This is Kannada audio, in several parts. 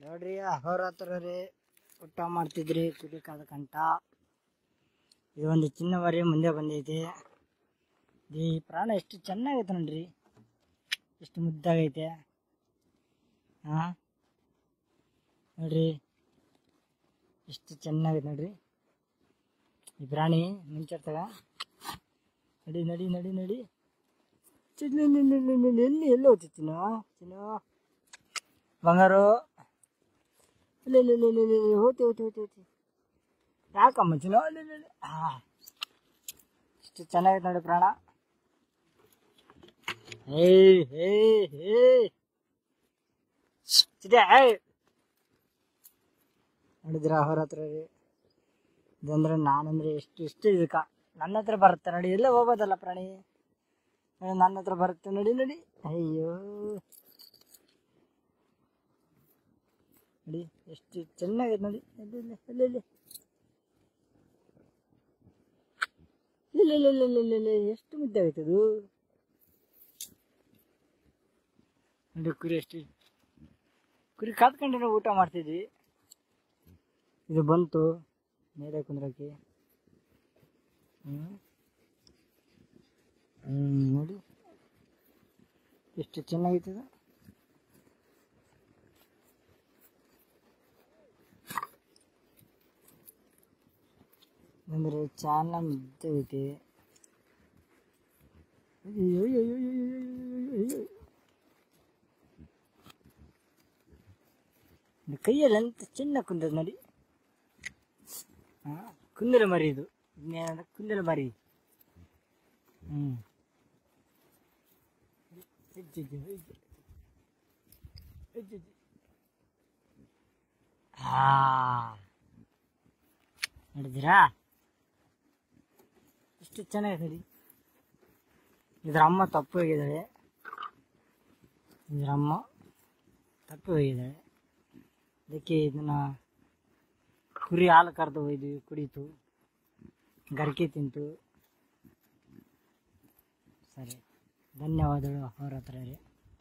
ನೋಡ್ರಿ ಅಹೋರಾತ್ರ ರೀ ಊಟ ಮಾಡ್ತಿದ್ರಿ ಕುರಿ ಕಾದ ಕಂಟ ಇದು ಒಂದು ಚಿನ್ನ ಮರಿ ಮುಂದೆ ಬಂದೈತಿ ಈ ಪ್ರಾಣ ಎಷ್ಟು ಚೆನ್ನಾಗೈತೆ ನೋಡ್ರಿ ಎಷ್ಟು ಮುದ್ದಾಗೈತೆ ಹಾ ನೋಡ್ರಿ ಎಷ್ಟು ಚೆನ್ನಾಗೈತೆ ನೋಡ್ರಿ ಈ ಪ್ರಾಣಿ ಮುಂಚೆರ್ತಾಗ ನಡಿ ನಡಿ ನಡಿ ನಡಿ ಚಿನ್ನ ಎಲ್ಲಿ ಎಲ್ಲಿ ಹೋಗ್ತಿ ಚಿನ್ನ ಚಿನ್ನ ಬಂಗಾರು ಇಲ್ಲ ಇಲ್ಲ ಇಲ್ಲ ಇಲ್ಲ ಇಲ್ಲ ಇಲ್ಲ ಹೋತಿ ಹೋತಿ ಹೋತಿ ಹೋತಿ ಯಾಕಮ್ಮ ಚಿನ್ನ ಇಲ್ಲ ಇಲ್ಲ ಇಲ್ಲ ಹಾ ಎಷ್ಟು ಚೆನ್ನಾಗೈತೆ ನೋಡಿ ಪ್ರಾಣ ಏಯ್ ಏಯ್ ಏಯ್ ಚಿದೆ ಏಯ್ ನೋಡಿದ್ರ ಅವ್ರ ಹತ್ರ ರೀ ಇದಂದ್ರೆ ನಾನಂದ್ರೆ ಎಷ್ಟು ಇಷ್ಟ ಇದಕ್ಕ ನನ್ನ ಹತ್ರ ಬರುತ್ತೆ ನೋಡಿ ಎಲ್ಲ ಹೋಗೋದಲ್ಲ ಪ್ರಾಣಿ ನೋಡಿ, ನನ್ನ ಹತ್ರ ಬರುತ್ತೆ ನೋಡಿ ನೋಡಿ ಅಯ್ಯೋ ನೋಡಿ ಎಷ್ಟು ಚೆನ್ನಾಗೈತೆ ನೋಡಿ ಎಲ್ಲಿ ಎಲ್ಲಿ ಎಲ್ಲಿ ಎಲ್ಲಿ ಇಲ್ಲ ಇಲ್ಲ ಇಲ್ಲ ಇಲ್ಲ ಇಲ್ಲ ಇಲ್ಲ ಎಷ್ಟು ಮುದ್ದೆ ಆಗೈತೆ ಅದು ನೋಡಿ ಕುರಿ ಎಷ್ಟು ಕುರಿ ಕಾದ್ಕೊಂಡು ನಾವು ಊಟ ಮಾಡ್ತಿದ್ವಿ ಇದು ಬಂತು ಮೇಲೆ ಕುಂದ್ರಕ್ಕೆ ಹ್ಮ್ ಹ್ಮ್ ನೋಡಿ ಎಷ್ಟು ಚೆನ್ನಾಗೈತೆ ಇದು ಅಂದ್ರೆ ಚಾನ ಮುದ್ದೆ ಐತಿ ಅಯ್ಯೋ, ಅಯ್ಯೋ, ಅಯ್ಯೋ, ಅಯ್ಯೋ, ಅಯ್ಯೋ, ಅಯ್ಯೋ, ಅಯ್ಯೋ. ಇದು ಕೈಯಲ್ಲಿ ಅಂತ ಚಿನ್ನ ಕುಂದದ ನೋಡಿ ಹಾ ಕುಂದಲ ಮರಿ ಇದು ಇನ್ನೇನಂದ್ರೆ ಕುಂದಲ ಮರಿ ಹ್ಮ್ ಹೆಜ್ಜೆ, ಹೆಜ್ಜೆ, ಹೆಜ್ಜೆ. ಹೆಜ್ಜೆ, ಹೆಜ್ಜೆ. ಹಾ ನೋಡಿದ್ದೀರಾ ಎಷ್ಟು ಚೆನ್ನಾಗಿದೆ ನೋಡಿ ಇದ್ರ ಅಮ್ಮ ತಪ್ಪು ಹೋಗಿದ್ದಾಳೆ ಇದ್ರ ಅಮ್ಮ ತಪ್ಪು ಹೋಗಿದ್ದಾಳೆ ಅದಕ್ಕೆ ಇದನ್ನ ಕುರಿ ಹಾಲು ಕರೆದು ಒಯ್ದು ಕುಡೀತು ಗರಿಕೆ ತಿಂತು ಸರಿ ಧನ್ಯವಾದಗಳು ಅವ್ರ ಹತ್ರ ರೀ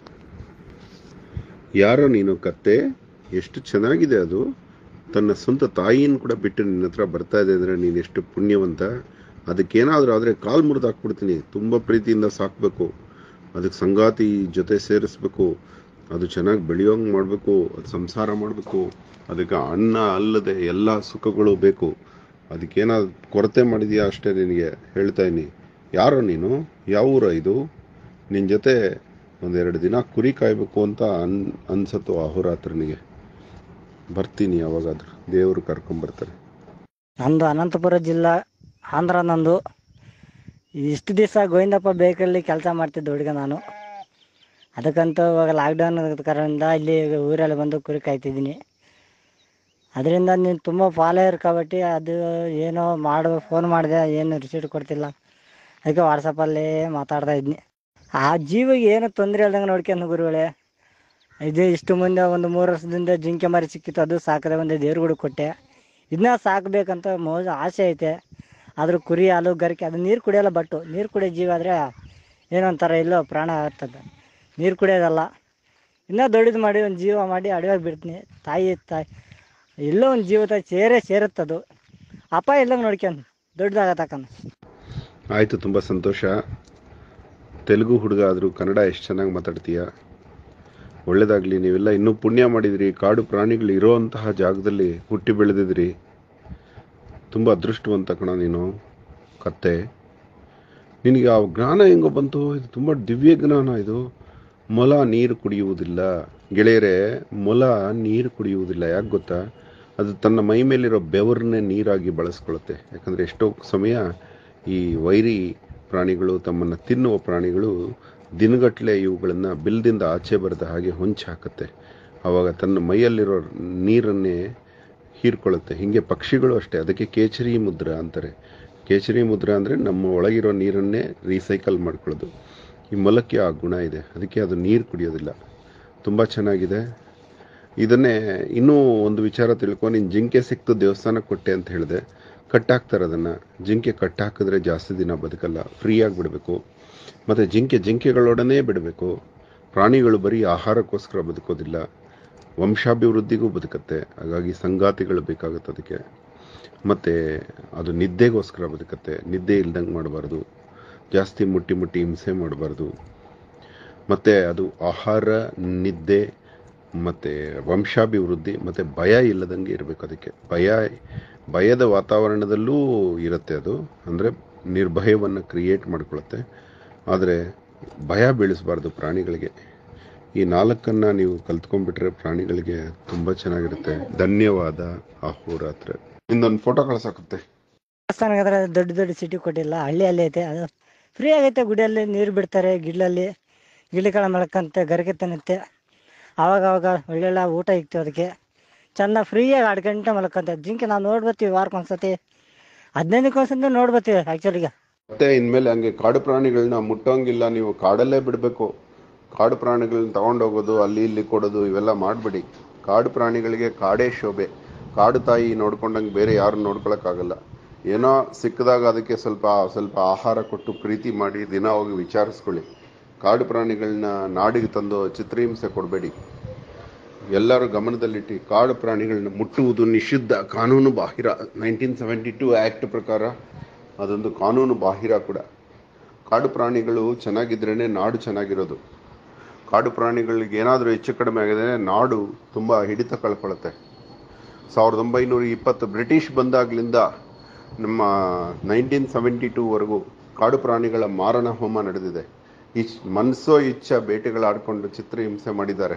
ಯಾರೋ ನೀನು ಕತ್ತೆ ಎಷ್ಟು ಚೆನ್ನಾಗಿದೆ ಅದು ತನ್ನ ಸ್ವಂತ ತಾಯಿಯನ್ನು ಕೂಡ ಬಿಟ್ಟು ನಿನ್ನ ಹತ್ರ ಬರ್ತಾ ಇದೆ ಅಂದರೆ ನೀನು ಎಷ್ಟು ಪುಣ್ಯವಂತ ಅದಕ್ಕೇನಾದರೂ ಆದರೆ ಕಾಲು ಮುರಿದು ಹಾಕ್ಬಿಡ್ತೀನಿ ತುಂಬ ಪ್ರೀತಿಯಿಂದ ಸಾಕಬೇಕು ಅದಕ್ಕೆ ಸಂಗಾತಿ ಜೊತೆ ಸೇರಿಸ್ಬೇಕು ಅದು ಚೆನ್ನಾಗಿ ಬೆಳೆಯೋಂಗೆ ಮಾಡಬೇಕು ಅದು ಸಂಸಾರ ಮಾಡಬೇಕು ಅದಕ್ಕೆ ಅನ್ನ ಅಲ್ಲದೆ ಎಲ್ಲ ಸುಖಗಳು ಬೇಕು ಅದಕ್ಕೇನಾದ್ರು ಕೊರತೆ ಮಾಡಿದೀಯಾ ಅಷ್ಟೇ ನಿನಗೆ ಹೇಳ್ತಾ ಇದ್ದೀನಿ ಯಾರೋ ನೀನು ಯಾವ ಊರ ಇದು ನಿನ್ನ ಜೊತೆ ಒಂದೆರಡು ದಿನ ಕುರಿ ಕಾಯಬೇಕು ಅಂತ ಅನ್ ಅನ್ಸತ್ತು ಅಹೋರಾತ್ರನಿಗೆ ಬರ್ತೀನಿ ಯಾವಾಗಾದ್ರೂ ದೇವರು ಕರ್ಕೊಂಬರ್ತಾರೆ ನಂದು ಅನಂತಪುರ ಜಿಲ್ಲಾ ಆಂಧ್ರ ನಂದು ಇಷ್ಟು ದಿವಸ ಗೋವಿಂದಪ್ಪ ಬೇಕಲ್ಲಿ ಕೆಲಸ ಮಾಡ್ತಿದ್ದೆ ಹುಡುಗ ನಾನು ಅದಕ್ಕಂತೂ ಇವಾಗ ಲಾಕ್ಡೌನ್ ಕಾರಣದಿಂದ ಇಲ್ಲಿ ಊರಲ್ಲಿ ಬಂದು ಕುರಿ ಕಾಯ್ತಿದ್ದೀನಿ ಅದರಿಂದ ನೀನು ತುಂಬ ಫಾಲೋಯರ್ కాబట్టి ಅದು ಏನೋ ಮಾಡು ಫೋನ್ ಮಾಡಿದೆ ಏನು ರಿಸೀಟ್ ಕೊಡ್ತಿಲ್ಲ ಅದಕ್ಕೆ ವಾಟ್ಸಪ್ಪಲ್ಲಿ ಮಾತಾಡ್ತಾ ಇದ್ನಿ ಆ ಜೀವಿಗೆ ಏನು ತೊಂದರೆ ಇಲ್ದಂಗೆ ನೋಡ್ಕೊಂಡು ಗುರುಗಳೇ ಇದು ಇಷ್ಟು ಮುಂದೆ ಒಂದು ಮೂರು ವರ್ಷದಿಂದ ಜಿಂಕೆ ಮರಿ ಸಿಕ್ಕಿತ್ತು ಅದು ಸಾಕದೆ ಒಂದು ದೇವ್ರುಗಳು ಕೊಟ್ಟೆ ಇದನ್ನ ಸಾಕಬೇಕಂತ ಮೋಜು ಆಸೆ ಐತೆ ಆದ್ರೂ ಕುರಿ ಹಾಲು ಗರಿಕೆ ಅದು ನೀರು ಕುಡಿಯೋಲ್ಲ ಬಟ್ಟು ನೀರು ಕುಡಿಯೋ ಜೀವ ಆದರೆ ಏನೋ ಒಂಥರ ಎಲ್ಲೋ ಪ್ರಾಣ ಆಗ್ತದೆ ನೀರು ಕುಡಿಯೋದಲ್ಲ ಇನ್ನೂ ದೊಡ್ಡದು ಮಾಡಿ ಒಂದು ಜೀವ ಮಾಡಿ ಅಡವಾಗಿ ಬಿಡ್ತೀನಿ ತಾಯಿ ತಾಯಿ ಎಲ್ಲೋ ಒಂದು ಜೀವ ಸೇರೇ ಸೇರುತ್ತದು ಅಪ್ಪ ಇಲ್ಲಂಗೆ ನೋಡ್ಕೊಂಡು ದೊಡ್ಡದಾಗತ್ತಕ್ಕಂದು ಆಯಿತು ತುಂಬ ಸಂತೋಷ ತೆಲುಗು ಹುಡುಗ ಆದರೂ ಕನ್ನಡ ಎಷ್ಟು ಚೆನ್ನಾಗಿ ಮಾತಾಡ್ತೀಯ ಒಳ್ಳೇದಾಗಲಿ ನೀವೆಲ್ಲ ಇನ್ನೂ ಪುಣ್ಯ ಮಾಡಿದಿರಿ ಕಾಡು ಪ್ರಾಣಿಗಳು ಇರೋವಂತಹ ಜಾಗದಲ್ಲಿ ಹುಟ್ಟಿ ಬೆಳೆದಿದ್ರಿ ತುಂಬ ಅದೃಷ್ಟವಂತ ಕಣ ನೀನು ಕತ್ತೆ ನಿನಗೆ ಆ ಜ್ಞಾನ ಹೆಂಗೋ ಬಂತು ಇದು ತುಂಬ ದಿವ್ಯ ಜ್ಞಾನ ಇದು ಮೊಲ ನೀರು ಕುಡಿಯುವುದಿಲ್ಲ ಗೆಳೆಯರೇ ಮೊಲ ನೀರು ಕುಡಿಯುವುದಿಲ್ಲ ಯಾಕೆ ಗೊತ್ತಾ ಅದು ತನ್ನ ಮೈ ಮೇಲಿರೋ ಬೆವರನ್ನೇ ನೀರಾಗಿ ಬಳಸ್ಕೊಳ್ಳುತ್ತೆ ಯಾಕಂದರೆ ಎಷ್ಟೋ ಸಮಯ ಈ ವೈರಿ ಪ್ರಾಣಿಗಳು ತಮ್ಮನ್ನು ತಿನ್ನುವ ಪ್ರಾಣಿಗಳು ದಿನಗಟ್ಟಲೆ ಇವುಗಳನ್ನು ಬಿಲ್ದಿಂದ ಆಚೆ ಬರದ ಹಾಗೆ ಹೊಂಚಿ ಹಾಕುತ್ತೆ ಆವಾಗ ತನ್ನ ಮೈಯಲ್ಲಿರೋ ನೀರನ್ನೇ ಹೀರ್ಕೊಳ್ಳುತ್ತೆ ಹೀಗೆ ಪಕ್ಷಿಗಳು ಅಷ್ಟೇ ಅದಕ್ಕೆ ಕೇಸರಿ ಮುದ್ರ ಅಂತಾರೆ ಕೇಸರಿ ಮುದ್ರ ಅಂದರೆ ನಮ್ಮ ಒಳಗಿರೋ ನೀರನ್ನೇ ರೀಸೈಕಲ್ ಮಾಡ್ಕೊಳ್ಳೋದು ಈ ಮೊಲಕ್ಕೆ ಆ ಗುಣ ಇದೆ ಅದಕ್ಕೆ ಅದು ನೀರು ಕುಡಿಯೋದಿಲ್ಲ ತುಂಬ ಚೆನ್ನಾಗಿದೆ ಇದನ್ನೇ ಇನ್ನೂ ಒಂದು ವಿಚಾರ ತಿಳ್ಕೊ ನೀನು ಜಿಂಕೆ ಸಿಕ್ತು ದೇವಸ್ಥಾನಕ್ಕೆ ಕೊಟ್ಟೆ ಅಂತ ಹೇಳಿದೆ ಕಟ್ಟಾಕ್ತಾರೆ ಅದನ್ನು ಜಿಂಕೆ ಕಟ್ಟಾಕಿದ್ರೆ ಜಾಸ್ತಿ ದಿನ ಬದುಕಲ್ಲ ಫ್ರೀಯಾಗಿ ಬಿಡಬೇಕು ಮತ್ತು ಜಿಂಕೆ ಜಿಂಕೆಗಳೊಡನೆ ಬಿಡಬೇಕು ಪ್ರಾಣಿಗಳು ಬರೀ ಆಹಾರಕ್ಕೋಸ್ಕರ ಬದುಕೋದಿಲ್ಲ ವಂಶಾಭಿವೃದ್ಧಿಗೂ ಬದುಕತ್ತೆ ಹಾಗಾಗಿ ಸಂಗಾತಿಗಳು ಬೇಕಾಗುತ್ತೆ ಅದಕ್ಕೆ ಮತ್ತು ಅದು ನಿದ್ದೆಗೋಸ್ಕರ ಬದುಕತ್ತೆ ನಿದ್ದೆ ಇಲ್ದಂಗೆ ಮಾಡಬಾರ್ದು ಜಾಸ್ತಿ ಮುಟ್ಟಿ ಮುಟ್ಟಿ ಹಿಂಸೆ ಮಾಡಬಾರ್ದು ಮತ್ತು ಅದು ಆಹಾರ ನಿದ್ದೆ ಮತ್ತು ವಂಶಾಭಿವೃದ್ಧಿ ಮತ್ತು ಭಯ ಇಲ್ಲದಂಗೆ ಇರಬೇಕು ಅದಕ್ಕೆ ಭಯ ಭಯದ ವಾತಾವರಣದಲ್ಲೂ ಇರುತ್ತೆ ಅದು ಅಂದರೆ ನಿರ್ಭಯವನ್ನು ಕ್ರಿಯೇಟ್ ಮಾಡ್ಕೊಳುತ್ತೆ ಆದರೆ ಭಯ ಬೀಳಿಸಬಾರ್ದು ಪ್ರಾಣಿಗಳಿಗೆ ಈ ನಾಲ್ಕನ್ನು ನೀವು ಕಲ್ತ್ಕೊಂಡ್ಬಿಟ್ರೆ ಪ್ರಾಣಿಗಳಿಗೆ ತುಂಬ ಚೆನ್ನಾಗಿರುತ್ತೆ ಧನ್ಯವಾದ ಅಹೋರಾತ್ರ ಇನ್ನೊಂದು ಫೋಟೋ ಕಳ್ಸಾಕುತ್ತೆ ದೇವಸ್ಥಾನಕ್ಕೆ ದೊಡ್ಡ ದೊಡ್ಡ ಸಿಟಿ ಕೊಟ್ಟಿಲ್ಲ ಹಳ್ಳಿಯಲ್ಲಿ ಐತೆ ಅದು ಫ್ರೀ ಆಗೈತೆ ಗುಡಿಯಲ್ಲಿ ನೀರು ಬಿಡ್ತಾರೆ ಗಿಡಲಲ್ಲಿ ಗಿಳಿಗಳ ಮಳ್ಕಂತೆ ಗರಿಕೆ ತಿನ್ನುತ್ತೆ ಆವಾಗ ಅವಾಗ ಒಳ್ಳೊಳ್ಳೆ ಊಟ ಇಕ್ತೀವಿ ಅದಕ್ಕೆ ಚೆನ್ನಾಗಿ ಫ್ರೀಯಾಗಿ ಆಡ್ಕೊಂತ ಮಲ್ಕೊಂತ ಜಿಂಕೆ ನಾವು ನೋಡ್ಬರ್ತೀವಿ ವಾರಕ್ಕೆ ಒಂದ್ಸತಿ ಹದಿನೈದಕ್ಕೆ ಒಂದ್ಸತಿ ನೋಡ್ಬರ್ತೀವಿ ಆ್ಯಕ್ಚುಲಿಗೆ ಮತ್ತೆ ಇನ್ಮೇಲೆ ಹಂಗೆ ಕಾಡು ಪ್ರಾಣಿಗಳನ್ನ ಮುಟ್ಟೋಂಗಿಲ್ಲ ನೀವು ಕಾಡಲ್ಲೇ ಬಿಡಬೇಕು ಕಾಡು ಪ್ರಾಣಿಗಳನ್ನ ತಗೊಂಡೋಗೋದು ಅಲ್ಲಿ ಇಲ್ಲಿ ಕೊಡೋದು ಇವೆಲ್ಲ ಮಾಡಬೇಡಿ ಕಾಡು ಪ್ರಾಣಿಗಳಿಗೆ ಕಾಡೇ ಶೋಭೆ ಕಾಡು ತಾಯಿ ನೋಡ್ಕೊಂಡಂಗೆ ಬೇರೆ ಯಾರು ನೋಡ್ಕೊಳಕ್ಕಾಗಲ್ಲ ಏನೋ ಸಿಕ್ಕಿದಾಗ ಅದಕ್ಕೆ ಸ್ವಲ್ಪ ಸ್ವಲ್ಪ ಆಹಾರ ಕೊಟ್ಟು ಪ್ರೀತಿ ಮಾಡಿ ದಿನ ಹೋಗಿ ವಿಚಾರಿಸ್ಕೊಳ್ಳಿ ಕಾಡು ಪ್ರಾಣಿಗಳನ್ನ ನಾಡಿಗೆ ತಂದು ಚಿತ್ರಹಿಂಸೆ ಕೊಡಬೇಡಿ ಎಲ್ಲರೂ ಗಮನದಲ್ಲಿಟ್ಟು ಕಾಡು ಪ್ರಾಣಿಗಳನ್ನ ಮುಟ್ಟುವುದು ನಿಷಿದ್ಧ ಕಾನೂನು ಬಾಹಿರ ನೈನ್ಟೀನ್ ಸೆವೆಂಟಿ ಟೂ ಆ್ಯಕ್ಟ್ ಪ್ರಕಾರ ಅದೊಂದು ಕಾನೂನು ಬಾಹಿರ ಕೂಡ ಕಾಡು ಪ್ರಾಣಿಗಳು ಚೆನ್ನಾಗಿದ್ರೇ ನಾಡು ಚೆನ್ನಾಗಿರೋದು ಕಾಡು ಪ್ರಾಣಿಗಳಿಗೆ ಏನಾದರೂ ಹೆಚ್ಚು ಕಡಿಮೆ ಆಗಿದೆ ನಾಡು ತುಂಬ ಹಿಡಿತ ಕಳ್ಕೊಳ್ಳುತ್ತೆ ಸಾವಿರದ ಒಂಬೈನೂರ ಇಪ್ಪತ್ತು ಬ್ರಿಟಿಷ್ ಬಂದಾಗಲಿಂದ ನಮ್ಮ ನೈನ್ಟೀನ್ ಸೆವೆಂಟಿ ಟೂವರೆಗೂ ಕಾಡು ಪ್ರಾಣಿಗಳ ಮಾರಣ ಹೋಮ ನಡೆದಿದೆ ಇಚ್ ಮನಸ್ಸೋ ಇಚ್ಛ ಬೇಟೆಗಳಾಡಿಕೊಂಡು ಚಿತ್ರಹಿಂಸೆ ಮಾಡಿದ್ದಾರೆ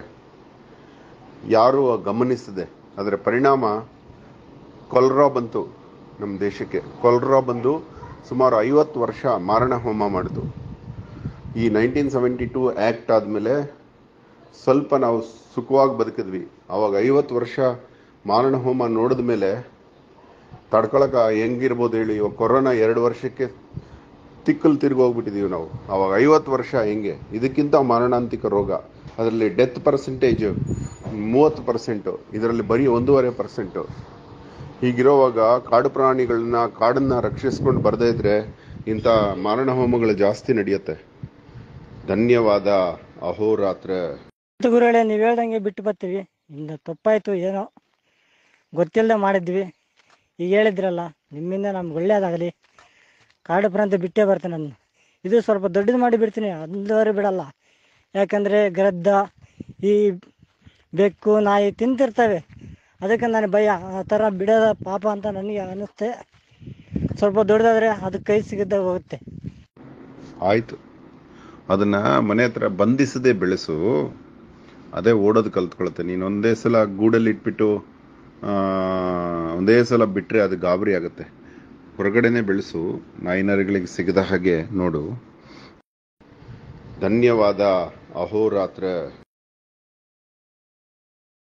ಯಾರೂ ಗಮನಿಸದೆ ಅದರ ಪರಿಣಾಮ ಕೊಲ್ರಾ ಬಂತು ನಮ್ಮ ದೇಶಕ್ಕೆ ಕೊಲ್ರಾ ಬಂದು ಸುಮಾರು ಐವತ್ತು ವರ್ಷ ಮಾರಣ ಹೋಮ ಮಾಡಿತು ಈ ನೈನ್ಟೀನ್ ಸೆವೆಂಟಿ ಟೂ ಆ್ಯಕ್ಟ್ ಆದಮೇಲೆ ಸ್ವಲ್ಪ ನಾವು ಸುಖವಾಗಿ ಬದುಕಿದ್ವಿ ಆವಾಗ ಐವತ್ತು ವರ್ಷ ಮಾರಣ ಹೋಮ ನೋಡಿದ ಮೇಲೆ ತಡ್ಕೊಳಕ್ಕೆ ಹೆಂಗಿರ್ಬೋದು ಹೇಳಿ ಇವಾಗ ಕೊರೋನಾ ಎರಡು ವರ್ಷಕ್ಕೆ ತಿಕ್ಕಲು ತಿರುಗಿ ಹೋಗ್ಬಿಟ್ಟಿದೀವಿ ನಾವು ಆವಾಗ ಐವತ್ತು ವರ್ಷ ಹೆಂಗೆ ಇದಕ್ಕಿಂತ ಮಾರಣಾಂತಿಕ ರೋಗ ಅದರಲ್ಲಿ ಡೆತ್ ಪರ್ಸೆಂಟೇಜ್ ಮೂವತ್ತು ಪರ್ಸೆಂಟು ಇದರಲ್ಲಿ ಬರೀ ಒಂದೂವರೆ ಪರ್ಸೆಂಟು ಹೀಗಿರೋವಾಗ ಕಾಡು ಪ್ರಾಣಿಗಳನ್ನ ಕಾಡನ್ನ ರಕ್ಷಿಸ್ಕೊಂಡು ಬರದೇ ಇದ್ರೆ ಇಂಥ ಮಾರಣ ಹೋಮಗಳು ಜಾಸ್ತಿ ನಡೆಯುತ್ತೆ ಧನ್ಯವಾದ ಅಹೋರಾತ್ರ ಮತ್ತು ಗುರುಗಳೇ ನೀವು ಹೇಳ್ದಂಗೆ ಬಿಟ್ಟು ಬರ್ತೀವಿ ಇಂದ ತಪ್ಪಾಯಿತು ಏನೋ ಗೊತ್ತಿಲ್ಲದೆ ಮಾಡಿದ್ವಿ ಈಗ ಹೇಳಿದ್ರಲ್ಲ ನಿಮ್ಮಿಂದ ನಮ್ಗೆ ಒಳ್ಳೇದಾಗಲಿ ಕಾಡು ಪ್ರಾಂತ ಬಿಟ್ಟೇ ಬರ್ತೇನೆ ನಾನು ಇದು ಸ್ವಲ್ಪ ದೊಡ್ಡದು ಮಾಡಿ ಬಿಡ್ತೀನಿ ಅಂದವರೆ ಬಿಡಲ್ಲ ಯಾಕಂದರೆ ಗದ್ದ ಈ ಬೆಕ್ಕು ನಾಯಿ ತಿಂತಿರ್ತವೆ ಅದಕ್ಕೆ ನನಗೆ ಭಯ ಆ ಥರ ಬಿಡೋದ ಪಾಪ ಅಂತ ನನಗೆ ಅನ್ನಿಸ್ತೆ ಸ್ವಲ್ಪ ದೊಡ್ಡದಾದರೆ ಅದಕ್ಕೆ ಕೈ ಸಿಗದಾಗ ಹೋಗುತ್ತೆ ಆಯ್ತು ಅದನ್ನ ಮನೆ ಹತ್ರ ಬಂಧಿಸದೆ ಬೆಳೆಸು ಅದೇ ಓಡೋದು ಕಲ್ತ್ಕೊಳುತ್ತೆ ನೀನು ಒಂದೇ ಸಲ ಗೂಡಲ್ಲಿ ಇಟ್ಬಿಟ್ಟು ಆ, ಒಂದೇ ಸಲ ಬಿಟ್ಟರೆ ಅದು ಗಾಬರಿ ಆಗುತ್ತೆ ಹೊರಗಡೆನೆ ಬೆಳೆಸು ನಾಯಿನರಿಗಳಿಗೆ ಸಿಗದ ಹಾಗೆ ನೋಡು ಧನ್ಯವಾದ ಅಹೋರಾತ್ರ